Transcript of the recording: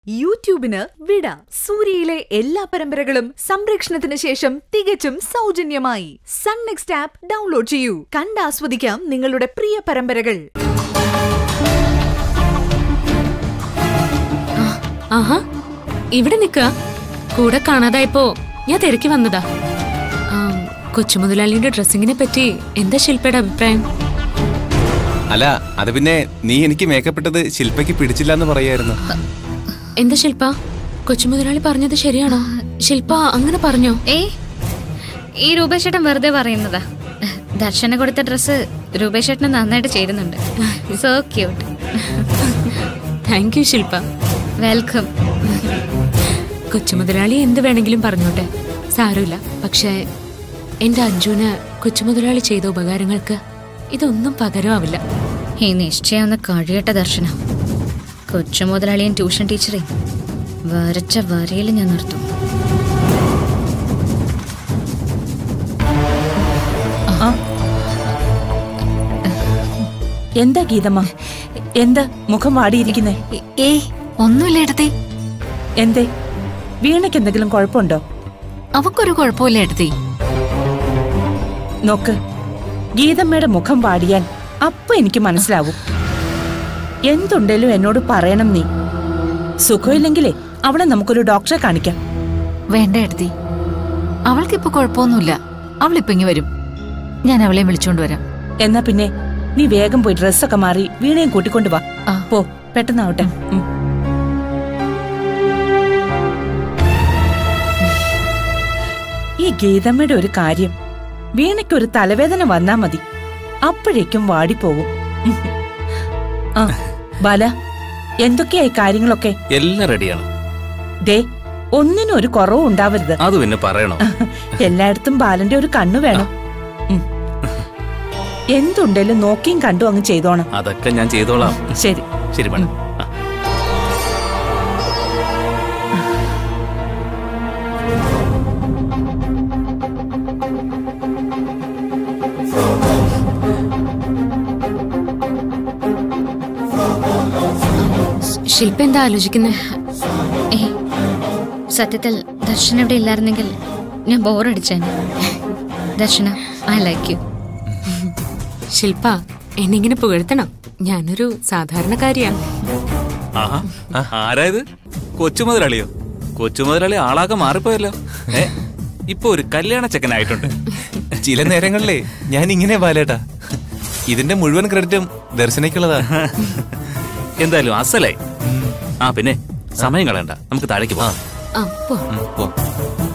യൂട്യൂബിന് വിട സൂര്യയിലെ എല്ലാ പരമ്പരകളും സംരക്ഷണത്തിന് ശേഷം തികച്ചും സൗജന്യമായി സൺ നെക്സ്റ്റ് ആപ്പ് ഡൗൺലോഡ് ചെയ്യൂ കണ്ടാസ്വദിക്കാം നിങ്ങളുടെ പ്രിയ പരമ്പരകൾ ആഹാ ഇവിടെ നിക്ക കൂടെ കാണാതായപ്പോ ഞാൻ തിരക്കി വന്നതാ ആ, കൊച്ചുമുതലാളിയുടെ ഡ്രസ്സിങ്ങിനെ പറ്റി എന്താ ശില്പയുടെ അഭിപ്രായം അല്ല അത് പിന്നെ നീ എനിക്ക് മേക്കപ്പ് ഇട്ടത് ശില്പയ്ക്ക് പിടിച്ചില്ല എന്ന് പറയായിരുന്നു എന്താ ശില്പ കൊച്ചുമുതലാളി പറഞ്ഞത് ശരിയാണോ ശില്പ അങ്ങനെ പറഞ്ഞോ ഏയ് ഈ രൂപേഷേട്ടൻ വെറുതെ പറയുന്നതാ ദർശന കൊടുത്ത ഡ്രസ്സ് രൂപേഷേട്ടന് നന്നായിട്ട് ചേരുന്നുണ്ട് so cute thank you Shilpa welcome കൊച്ചുമുതലാളി എന്ത് വേണമെങ്കിലും പറഞ്ഞോട്ടെ സാരമില്ല പക്ഷേ എന്റെ അഞ്ജുന് കൊച്ചുമുതലാളി ചെയ്ത ഉപകാരങ്ങൾക്ക് ഇതൊന്നും പകരമാവില്ല ഈ നിശ്ചയം ഒന്ന് കഴിയട്ടെ ദർശന കൊച്ചു മുതലാളിയും ട്യൂഷൻ ടീച്ചറെ വരച്ച വരയിൽ ഞാൻ നിർത്തും എന്താ ഗീതമ്മ എന്താ മുഖം വാടിയിരിക്കുന്നേ ഏയ് ഒന്നുമില്ല എടുത്തേ എന്തേ വീണയ്ക്ക് എന്തെങ്കിലും കുഴപ്പമുണ്ടോ അവക്കൊരു കുഴപ്പമില്ല എടുത്തേ നോക്ക് ഗീതമ്മയുടെ മുഖം വാടിയാൽ അപ്പൊ എനിക്ക് മനസ്സിലാവും എന്തുണ്ടേലും എന്നോട് പറയണം നീ സുഖമില്ലെങ്കിലേ അവളെ നമുക്കൊരു ഡോക്ടറെ കാണിക്കാം വേണ്ട എടുത്തേ അവൾക്കിപ്പോ കുഴപ്പമൊന്നുമില്ല അവളിപ്പോ ഇങ്ങി വരും ഞാൻ അവളെ വിളിച്ചോണ്ട് വരാം എന്നാ പിന്നെ നീ വേഗം പോയി ഡ്രസ്സൊക്കെ മാറി വീണയും കൂട്ടിക്കൊണ്ട് വാ ആ. പോ പെട്ടെന്നാവട്ടെ ഉം. ഈ ഗീതമ്മയുടെ ഒരു കാര്യം വീണയ്ക്കൊരു തലവേദന വന്നാ മതി അപ്പോഴേക്കും വാടിപ്പോവും ഉം. ആ ബാല എന്തൊക്കെയായി കാര്യങ്ങളൊക്കെ എല്ലാം റെഡിയാണ് ദേ ഒന്നിനും ഒരു കുറവും ഉണ്ടാവരുത് അത് പിന്നെ പറയണം എല്ലായിടത്തും ബാലന്റെ ഒരു കണ്ണു വേണം ഉം. എന്തുണ്ടേലും നോക്കിയും കണ്ടും അങ്ങ് ചെയ്തോണം അതൊക്കെ ഞാൻ ചെയ്തോളാം ശരി ശരി മേഡം ആ. ശില്പ എന്താ ആലോചിക്കുന്നേ ഏയ് സത്യത്തിൽ ദർശന ഇവിടെ ഇല്ലായിരുന്നെങ്കിൽ ഞാൻ ബോറടിച്ചേനെ Darshana I like you Shilpa എന്നിങ്ങനെ പുകഴ്ത്തണം ഞാനൊരു സാധാരണക്കാരിയാണ് ആഹാ ആരായത് കൊച്ചു മുതലാളിയോ കൊച്ചു മുതലാളി ആളാകെ മാറിപ്പോയല്ലോ ഏ ഇപ്പൊ ഒരു കല്യാണ ചെക്കനായിട്ടുണ്ട് ചില നേരങ്ങളിലേ ഞാൻ ഇങ്ങനെ ബാലേട്ടാ ഇതിന്റെ മുഴുവൻ ക്രെഡിറ്റും ദർശനയ്ക്കുള്ളതാ എന്തായാലും അസലായി ആ പിന്നെ സമയം കളയണ്ട നമുക്ക് താഴേക്ക് പോവാം ആ പോ ഉം, പോ.